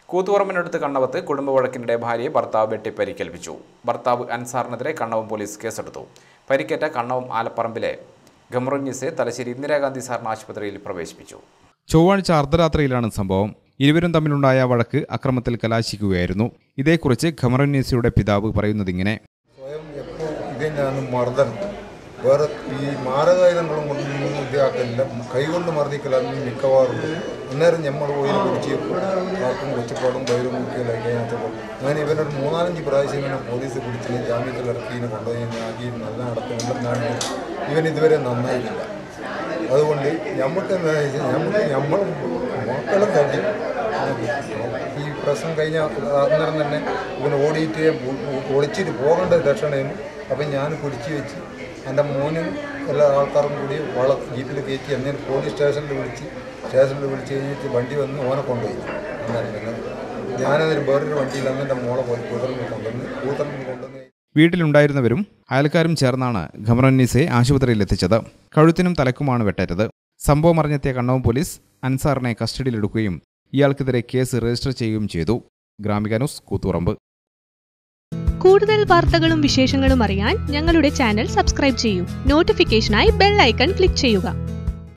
കൂത്തുപറമ്പിനടുത്ത് കണ്ണവത്ത് കുടുംബ വഴക്കിനിടെ ഭാര്യയെ ഭർത്താവ് വെട്ടി പരിക്കേൽപ്പിച്ചു ഭർത്താവ് അൻസാറിനെതിരെ കണ്ണവം പോലീസ് കേസെടുത്തു പരിക്കേറ്റ കണ്ണവം ആലപ്പറമ്പിലെ ഗമറുഞ്ഞിസെ തലശ്ശേരി ഇന്ദിരാഗാന്ധി സാറിന് ആശുപത്രിയിൽ പ്രവേശിപ്പിച്ചു ചൊവ്വാഴ്ച അർദ്ധരാത്രിയിലാണ് സംഭവം ഇരുവരും തമ്മിലുണ്ടായ വഴക്ക് അക്രമത്തിൽ കലാശിക്കുകയായിരുന്നു ഇതേക്കുറിച്ച് ഖമറുന്നീസിയുടെ പിതാവ് പറയുന്നതിങ്ങനെ സ്വയം എപ്പോൾ ഇതന്നെയാണ് മർദ്ദനം വേറെ ഈ മാരകായുധങ്ങളും കൊണ്ടൊന്നും ഇതാക്കലില്ല കൈകൊണ്ട് മർദ്ദിക്കലാണ് മിക്കവാറും അന്നേരം നമ്മൾ പോയി പിടിച്ച് ആർക്കും കൊച്ചുപാടും വയറും മുക്കിയലായി കഴിഞ്ഞപ്പോൾ അങ്ങനെ ഇവനൊരു മൂന്നാലഞ്ച് പ്രാവശ്യം ഇവനെ പോലീസ് പിടിച്ച് ജാമ്യത്തിൽ ഇറക്കി ഇതിനെ കൊണ്ടുപോയി ഇങ്ങനെ ആക്കി നല്ല നടത്തുന്നുണ്ടെന്നാണ് ഇവൻ ഇതുവരെ നന്നായിട്ടില്ല അതുകൊണ്ട് നമുക്ക് എന്താ വെച്ചാൽ നമുക്ക് നമ്മൾ മക്കളെ തട്ടി ഈ പ്രശ്നം കഴിഞ്ഞ അന്നേരം തന്നെ ഇവൻ ഓടിയിട്ട് ഒളിച്ചിട്ട് പോകേണ്ട ലക്ഷണമായിരുന്നു അപ്പം ഞാൻ പിടിച്ചു വെച്ച് എൻ്റെ മോനും എല്ലാ ആൾക്കാരും കൂടി വള ജീപ്പിൽ കയറ്റി എന്നെ പോലീസ് സ്റ്റേഷനിൽ വിളിച്ച് സ്റ്റേഷനിൽ വിളിച്ച് കഴിഞ്ഞിട്ട് വണ്ടി വന്ന് ഓനെ കൊണ്ടുപോയി അന്നേരം പിന്നെ ഞാനതിന് വേറൊരു വണ്ടിയിൽ അന്ന് എൻ്റെ മോളെ പോയി കൂത്തറിൽ കൊണ്ടുവന്ന് കൂത്തറിൽ കൊണ്ടുവന്ന് വീട്ടിലുണ്ടായിരുന്നവരും അയൽക്കാരും ചേർന്നാണ് ഖമറുന്നീസെ ആശുപത്രിയിൽ എത്തിച്ചത് കഴുത്തിനും തലക്കുമാണ് വെട്ടേറ്റത് സംഭവം അറിഞ്ഞെത്തിയ കണ്ണവം പോലീസ് അൻസാറിനെ കസ്റ്റഡിയിലെടുക്കുകയും ഇയാൾക്കെതിരെ കേസ് രജിസ്റ്റർ ചെയ്യുകയും ചെയ്തു ഗ്രാമിക ന്യൂസ് കൂത്തുറമ്പ് കൂടുതൽ വാർത്തകളും വിശേഷങ്ങളും അറിയാൻ ഞങ്ങളുടെ ചാനൽ സബ്സ്ക്രൈബ് ചെയ്യൂ നോട്ടിഫിക്കേഷനായി ബെൽ ഐക്കൺ ക്ലിക്ക് ചെയ്യുക